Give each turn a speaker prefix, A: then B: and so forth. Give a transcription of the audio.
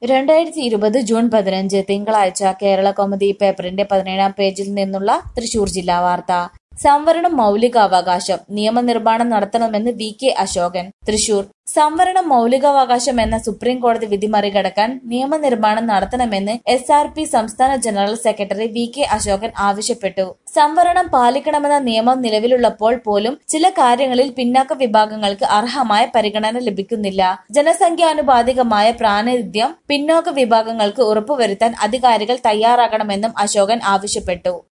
A: രണ്ടായിരത്തി ഇരുപത് ജൂൺ പതിനഞ്ച് തിങ്കളാഴ്ച കേരള കൗമുദി പേപ്പറിന്റെ പതിനേഴാം പേജിൽ നിന്നുള്ള തൃശൂർ ജില്ലാ വാർത്ത സംവരണം മൗലികാവകാശം നിയമനിർമ്മാണം നടത്തണമെന്ന് വി കെ അശോകൻ തൃശൂർ സംവരണം മൗലികാവകാശം എന്ന സുപ്രീം കോടതി വിധി മറികടക്കാൻ നിയമനിർമ്മാണം നടത്തണമെന്ന് എസ് ആർ പി സംസ്ഥാന general secretary V K Ashokan ആവശ്യപ്പെട്ടു സംവരണം പാലിക്കണമെന്ന നിയമം നിലവിലുള്ളപ്പോൾ പോലും ചില കാര്യങ്ങളിൽ പിന്നാക്ക വിഭാഗങ്ങൾക്ക് അർഹമായ പരിഗണന ലഭിക്കുന്നില്ല ജനസംഖ്യാനുപാതികമായ പ്രാതിനിധ്യം പിന്നോക്ക വിഭാഗങ്ങൾക്ക് ഉറപ്പുവരുത്താൻ അധികാരികൾ തയ്യാറാകണമെന്നും അശോകൻ ആവശ്യപ്പെട്ടു